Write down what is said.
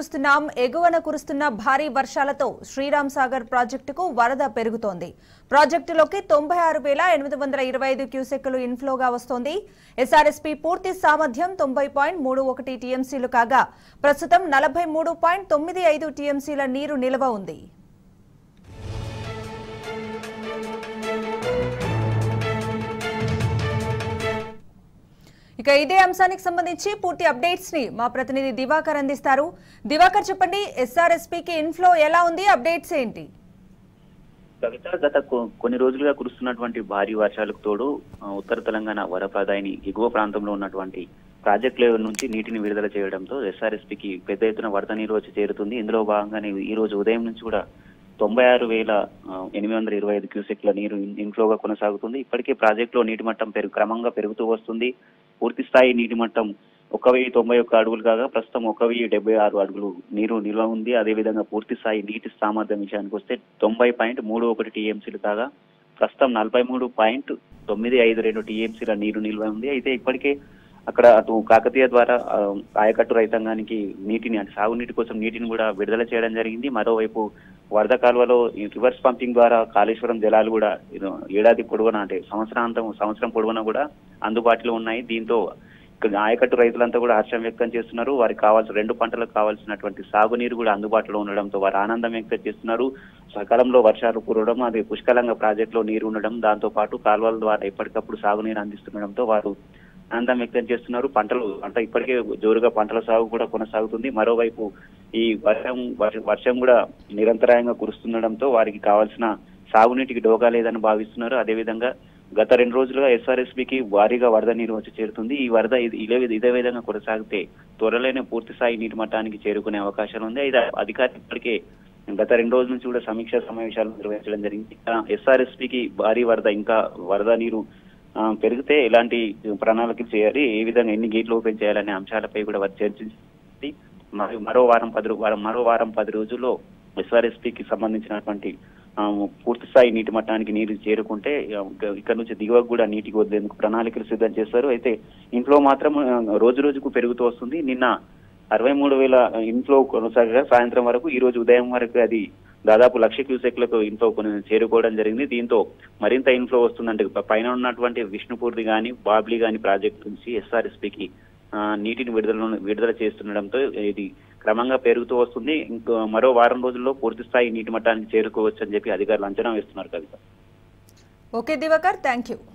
చూస్తున్నాం ఎగువన కురుస్తున్న భారీ వర్షాలతో శ్రీరామ్ సాగర్ ప్రాజెక్టుకు వరద పెరుగుతోంది ప్రాజెక్టులోకి తొంభై ఆరు వేల ఎనిమిది వందల ఇరవై ఐదు క్యూసెక్కులు ఇన్ఫ్లోగా వస్తోంది ఎస్ఆర్ఎస్పీ పూర్తి సామర్థ్యం తొంభై పాయింట్ మూడు ఒకటి టీఎంసీలు కాగా ప్రస్తుతం నలభై మూడు పాయింట్ తొమ్మిది ఐదు టీఎంసీల నీరు నిల్వ ఉంది ఇక ఇదే అంశానికి సంబంధించి పూర్తి అప్డేట్స్ ని మా ప్రతినిధి దివాకర్ అందిస్తారు దివాకర్ చెప్పండి ఎస్ఆర్ఎస్పీకి ఇన్ఫ్లో ఎలా ఉంది అప్డేట్స్ ఏంటి కవిత గత కొ- కొన్ని రోజులుగా కురుస్తున్నటువంటి భారీ వర్షాలకు తోడు ఆ, ఉత్తర తెలంగాణ వరప్రదాయిని ఎగువ ప్రాంతంలో ఉన్నటువంటి ప్రాజెక్టుల నుంచి నీటిని విడుదల చేయడంతో ఎస్ఆర్ఎస్పీకి పెద్ద ఎత్తున వరద నీరు వచ్చి చేరుతుంది ఇందులో భాగంగానే ఈ రోజు ఉదయం నుంచి కూడా తొంభై ఆరు వేల ఆ, ఎనిమిది వందల ఇరవై ఐదు క్యూసెక్ల నీరు ఇన్- ఇన్ఫ్లోగా కొనసాగుతుంది ఇప్పటికే ప్రాజెక్టులో నీటి మట్టం పెరుగు క్రమంగా పెరుగుతూ వస్తుంది పూర్తి స్థాయి నీటి మట్టం ఒక వెయ్యి తొంభై ఒక్క అడుగులు కాగా ప్రస్తుతం ఒక వెయ్యి డెబ్బై ఆరు అడుగులు నీరు నిల్వ ఉంది అదేవిధంగా పూర్తి స్థాయి నీటి సామర్థ్యం విషయానికి వస్తే తొంభై పాయింట్ మూడు ఒకటి టీఎంసీలు కాగా ప్రస్తుతం నలభై మూడు పాయింట్ తొమ్మిది ఐదు రెండు టీఎంసీల నీరు నిల్వ ఉంది అయితే ఇప్పటికే అక్కడ అటు కాకతీయ ద్వారా ఆ, ఆయకట్టు రైతాంగానికి నీటిని అంటే సాగునీటి కోసం నీటిని కూడా విడుదల చేయడం జరిగింది మరోవైపు వరద కాలువలో ఈ రివర్స్ పంపింగ్ ద్వారా కాళేశ్వరం జలాలు కూడా ఇది ఏడాది పొడవునా అంటే సంవత్సరాంతం సంవత్సరం పొడవునా కూడా అందుబాటులో ఉన్నాయి దీంతో ఇక్కడ ఆయకట్టు రైతులంతా కూడా హర్షం వ్యక్తం చేస్తున్నారు వారికి కావాల్సిన రెండు పంటలకు కావాల్సినటువంటి సాగునీరు కూడా అందుబాటులో ఉండడంతో వారు ఆనందం వ్యక్తం చేస్తున్నారు సకాలంలో వర్షాలు కురవడం అది పుష్కలంగా ప్రాజెక్టులో నీరు ఉండడం దాంతో పాటు కాలువల ద్వారా ఎప్పటికప్పుడు సాగునీరు అందిస్తుండడంతో వారు ఆనందం వ్యక్తం చేస్తున్నారు పంటలు పంట ఇప్పటికే జోరుగా పంటల సాగు కూడా కొనసాగుతుంది మరోవైపు ఈ వర్షం వర్ష- వర్షం కూడా నిరంతరాయంగా కురుస్తుండడంతో వారికి కావాల్సిన సాగునీటికి డోగా లేదని భావిస్తున్నారు అదేవిధంగా గత రెండు రోజులుగా ఎస్ఆర్ఎస్బికి భారీగా వరద నీరు వచ్చి చేరుతుంది ఈ వరద ఇది ఇదే విధ- ఇదే విధంగా కొనసాగితే త్వరలోనే పూర్తి స్థాయి నీటి మట్టానికి చేరుకునే అవకాశం ఉంది ఇది అధికారులు ఇప్పటికే గత రెండు రోజుల నుంచి కూడా సమీక్షా సమావేశాలు నిర్వహించడం జరిగింది ఎస్ఆర్ఎస్పికి భారీ వరద ఇంకా వరద నీరు ఆ, పెరిగితే ఎలాంటి ప్రణాళికలు చేయాలి ఏ విధంగా ఎన్ని గేట్లు ఓపెన్ చేయాలనే అంశాలపై కూడా వారు చర్చించి మరి మరో వారం పది రో- వారం మరో వారం పది రోజుల్లో ఎస్ఆర్ఎస్పికి సంబంధించినటువంటి ఆ, పూర్తి స్థాయి నీటి మట్టానికి నీరు చేరుకుంటే ఆ, ఇక్కడ నుంచి దిగువకు కూడా నీటికి వదిలేందుకు ప్రణాళికలు సిద్ధం చేస్తారు అయితే ఇంట్లో మాత్రం ఆ, రోజు రోజుకు పెరుగుతూ వస్తుంది నిన్న అరవై మూడు వేల ఇన్ఫ్లో కొనసాగగా సాయంత్రం వరకు ఈ రోజు ఉదయం వరకు అది దాదాపు లక్ష క్యూసెక్లకు ఇన్ఫ్లో కొని చేరుకోవడం జరిగింది దీంతో మరింత ఇన్ఫ్లో వస్తుందంటే ప- పైన ఉన్నటువంటి విష్ణుపూర్తి గాని బాబ్లీ గాని ప్రాజెక్ట్ నుంచి ఎస్ఆర్ఎస్పికి నీటిని విడుదల విడుదల చేస్తుండడంతో ఇది క్రమంగా పెరుగుతూ వస్తుంది ఇంకో మరో వారం రోజుల్లో పూర్తి స్థాయి నీటి మట్టానికి చేరుకోవచ్చు అని చెప్పి అధికారులు అంచనా వేస్తున్నారు Kavitha okay Diwakar thank you